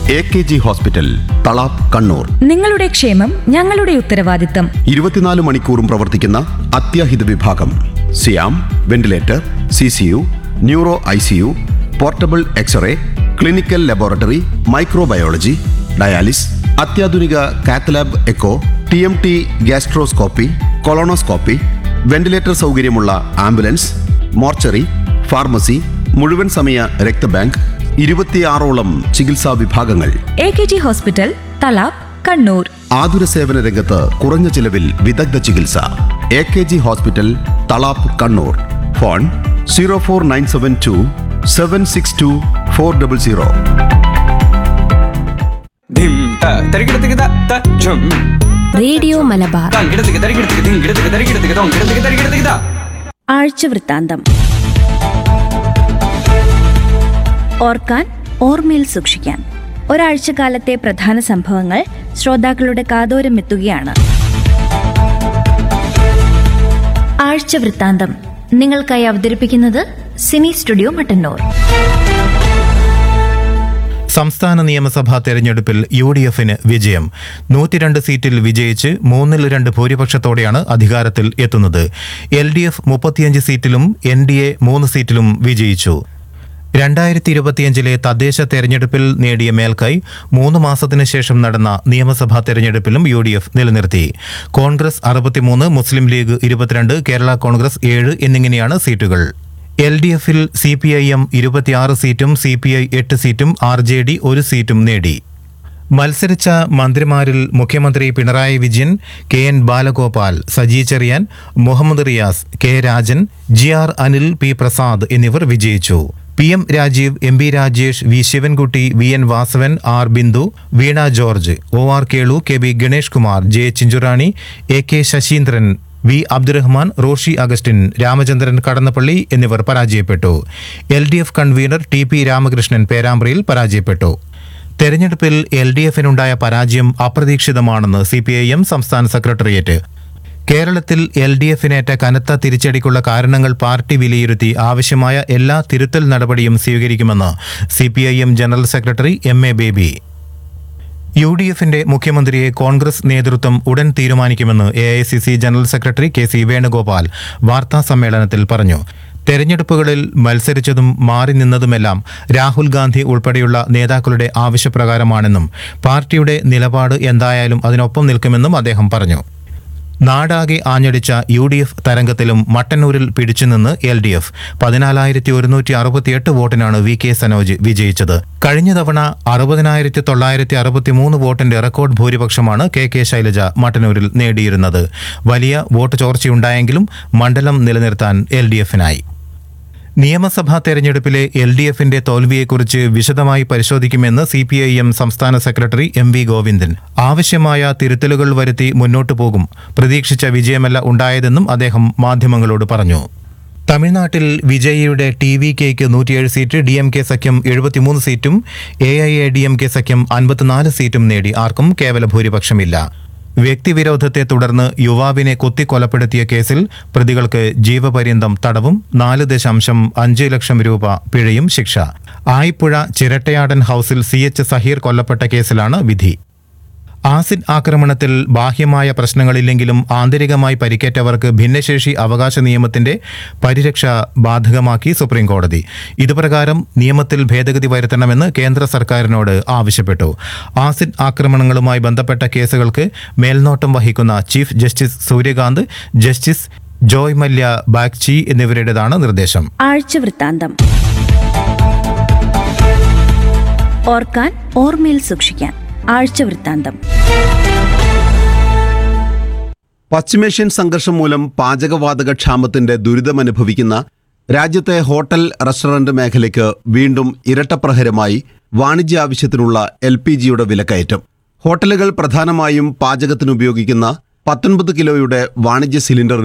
A K G hospital Thalap Kannur നിങ്ങളുടെ ക്ഷേമം ഞങ്ങളുടെ ഉത്തരവാദിത്തം ഇരുപത്തിനാല് മണിക്കൂറും പ്രവർത്തിക്കുന്ന അത്യാഹിത വിഭാഗം സിയാം ventilator C C U neuro I C U portable x-ray clinical laboratory microbiology dialysis അത്യാധുനിക cath lab echo T M T gastroscopy colonoscopy ventilator സൗകര്യമുള്ള ആംബുലൻസ് മോർച്ചറി ഫാർമസി മുഴുവൻ സമയ രക്തബാങ്ക് ഇരുപത്തിയാറോളം ചികിത്സാ വിഭാഗങ്ങൾ A K G hospital Thalap Kannur ആതുര സേവന രംഗത്ത് കുറഞ്ഞ ചിലവിൽ വിദഗ്ധ ചികിത്സ A K G hospital Thalap Kannur phone zero four nine seven two seven six two four double zero ധിം ത തരികിടത്തിക്ക് ത ത ഝും റേഡിയോ മലബാർ തങ്കിടത്തിക്ക് തരികിടത്തിക്ക് ധിങ്കിടത്തിക്ക് തരികിടത്തിക്ക് തൊങ്കിടത്തിക്ക് തരികിടത്തിക്ക് ത ആഴ്ച വൃത്താന്തം ഓർക്കാൻ ഓർമ്മയിൽ സൂക്ഷിക്കാൻ ഒരാഴ്ചക്കാലത്തെ പ്രധാന സംഭവങ്ങൾ ശ്രോതാക്കളുടെ കാതോരം എത്തുകയാണ് ആഴ്ച വൃത്താന്തം നിങ്ങൾക്കായി അവതരിപ്പിക്കുന്നത് സിനി സ്റ്റുഡിയോ മട്ടന്നൂർ സംസ്ഥാന നിയമസഭാ തെരഞ്ഞെടുപ്പിൽ യു ഡി എഫിന് വിജയം നൂറ്റിരണ്ട് സീറ്റിൽ വിജയിച്ച് മൂന്നിൽ രണ്ട് ഭൂരിപക്ഷത്തോടെയാണ് അധികാരത്തിൽ എത്തുന്നത് എൽ ഡി എഫ് മുപ്പത്തിയഞ്ച് സീറ്റിലും എൻ ഡി എ മൂന്ന് സീറ്റിലും വിജയിച്ചു രണ്ടായിരത്തി ഇരുപത്തിയഞ്ചിലെ തദ്ദേശ തെരഞ്ഞെടുപ്പിൽ നേടിയ മേൽക്കൈ മൂന്ന് മാസത്തിനു ശേഷം നടന്ന നിയമസഭാ തെരഞ്ഞെടുപ്പിലും യു ഡി എഫ് നിലനിർത്തി കോൺഗ്രസ് അറുപത്തിമൂന്ന് മുസ്ലിം ലീഗ് ഇരുപത്തിരണ്ട് കേരള കോൺഗ്രസ് ഏഴ് എന്നിങ്ങനെയാണ് സീറ്റുകൾ എൽ ഡി എഫിൽ സി പി ഐ എം ഇരുപത്തിയാറ് സീറ്റും സി പി ഐ എട്ട് സീറ്റും ആർ ജെ ഡി ഒരു സീറ്റും നേടി മത്സരിച്ച മന്ത്രിമാരിൽ മുഖ്യമന്ത്രി Pinarayi Vijayan K N Balagopal Saji Cherian Muhammad Riyas K Rajan G R Anil P Prasad എന്നിവർ വിജയിച്ചു P M Rajeev M P Rajesh V Sivankutty V N Vasavan R Bindu Veena George O R Kelu K B Ganesh Kumar J Chinchurani A K Saseendran V Abdurahiman Roshi Augustine Ramachandran Kadannappally എന്നിവർ പരാജയപ്പെട്ടു L D F convener T P Ramakrishnan പേരാമ്പ്രയിൽ പരാജയപ്പെട്ടു തെരഞ്ഞെടുപ്പിൽ എൽ ഡി എഫിനുണ്ടായ പരാജയം അപ്രതീക്ഷിതമാണെന്ന് സി പി ഐ എം സംസ്ഥാന സെക്രട്ടേറിയറ്റ് കേരളത്തിൽ എൽ ഡി എഫിനേറ്റ കനത്ത തിരിച്ചടിക്കുള്ള കാരണങ്ങൾ പാർട്ടി വിലയിരുത്തി ആവശ്യമായ എല്ലാ തിരുത്തൽ നടപടിയും സ്വീകരിക്കുമെന്ന് C P I M general secretary M A Baby U D എഫിന്റെ മുഖ്യമന്ത്രിയെ കോൺഗ്രസ് നേതൃത്വം ഉടൻ തീരുമാനിക്കുമെന്ന് A I C C general secretary K C Venugopal വാർത്താ സമ്മേളനത്തിൽ പറഞ്ഞു തെരഞ്ഞെടുപ്പുകളിൽ മത്സരിച്ചതും മാറി നിന്നതുമെല്ലാം രാഹുൽ ഗാന്ധി ഉൾപ്പെടെയുള്ള നേതാക്കളുടെ ആവശ്യപ്രകാരമാണെന്നും പാർട്ടിയുടെ നിലപാട് എന്തായാലും അതിനൊപ്പം നിൽക്കുമെന്നും അദ്ദേഹം പറഞ്ഞു നാടാകെ ആഞ്ഞടിച്ച യു ഡി എഫ് തരംഗത്തിലും മട്ടന്നൂരിൽ പിടിച്ചുനിന്ന് എൽ ഡി എഫ് പതിനാലായിരത്തി ഒരുന്നൂറ്റി അറുപത്തിയെട്ട് വോട്ടിനാണ് വി കെ സനോജ് വിജയിച്ചത് കഴിഞ്ഞ തവണ അറുപതിനായിരത്തി തൊള്ളായിരത്തി അറുപത്തിമൂന്ന് വോട്ടിന്റെ റെക്കോർഡ് ഭൂരിപക്ഷമാണ് കെ കെ ശൈലജ മട്ടന്നൂരിൽ നേടിയിരുന്നത് വലിയ വോട്ട് ചോർച്ചയുണ്ടായെങ്കിലും മണ്ഡലം നിലനിർത്താൻ എൽ ഡി എഫിനായി നിയമസഭാ തെരഞ്ഞെടുപ്പിലെ എൽ ഡി എഫിന്റെ തോൽവിയെക്കുറിച്ച് വിശദമായി പരിശോധിക്കുമെന്ന് സി പി ഐ എം സംസ്ഥാന സെക്രട്ടറി എം വി ഗോവിന്ദൻ ആവശ്യമായ തിരുത്തലുകൾ വരുത്തി മുന്നോട്ടു പോകും പ്രതീക്ഷിച്ച വിജയമല്ല ഉണ്ടായതെന്നും അദ്ദേഹം മാധ്യമങ്ങളോട് പറഞ്ഞു തമിഴ്നാട്ടിൽ വിജയിയുടെ ടി വി കെക്ക് നൂറ്റിയേഴ് സീറ്റ് ഡി എം കെ സഖ്യം എഴുപത്തിമൂന്ന് സീറ്റും A I A D M K സഖ്യം അൻപത്തിനാല് സീറ്റും നേടി ആർക്കും കേവല ഭൂരിപക്ഷമില്ല വ്യക്തിവിരോധത്തെ തുടർന്ന് യുവാവിനെ കുത്തിക്കൊലപ്പെടുത്തിയ കേസിൽ പ്രതികൾക്ക് ജീവപര്യന്തം തടവും നാല് ദശാംശം അഞ്ച് ലക്ഷം രൂപ പിഴയും ശിക്ഷ ആയിപ്പുഴ ചിരട്ടയാടൻ ഹൌസിൽ സി എച്ച് സഹീർ കൊല്ലപ്പെട്ട കേസിലാണ് വിധി ആസിഡ് ആക്രമണത്തിൽ ബാഹ്യമായ പ്രശ്നങ്ങളില്ലെങ്കിലും ആന്തരികമായി പരിക്കേറ്റവർക്ക് ഭിന്നശേഷി അവകാശ നിയമത്തിന്റെ പരിരക്ഷ ബാധകമാക്കി സുപ്രീം കോടതി ഇതുപ്രകാരം നിയമത്തിൽ ഭേദഗതി വരുത്തണമെന്ന് കേന്ദ്ര സർക്കാരിനോട് ആവശ്യപ്പെട്ടു ആസിഡ് ആക്രമണങ്ങളുമായി ബന്ധപ്പെട്ട കേസുകൾക്ക് മേൽനോട്ടം വഹിക്കുന്ന chief justice Suryakant justice Joymalya Bagchi എന്നിവരുടേതാണ് നിർദ്ദേശം ആഴ്ച വൃത്താന്തം ഓർക്കാൻ ഓർമ്മയിൽ സൂക്ഷിക്കാൻ ആഴ്ച വൃത്താന്തം പശ്ചിമേഷ്യൻ സംഘർഷം മൂലം പാചകവാതക ക്ഷാമത്തിന്റെ ദുരിതമനുഭവിക്കുന്ന രാജ്യത്തെ ഹോട്ടൽ റെസ്റ്റോറന്റ് മേഖലയ്ക്ക് വീണ്ടും ഇരട്ടപ്രഹരമായി വാണിജ്യ ആവശ്യത്തിനുള്ള എൽ പി ജിയുടെ വിലക്കയറ്റം ഹോട്ടലുകൾ പ്രധാനമായും പാചകത്തിനുപയോഗിക്കുന്ന പത്തൊൻപത് കിലോയുടെ വാണിജ്യ സിലിണ്ടറിന്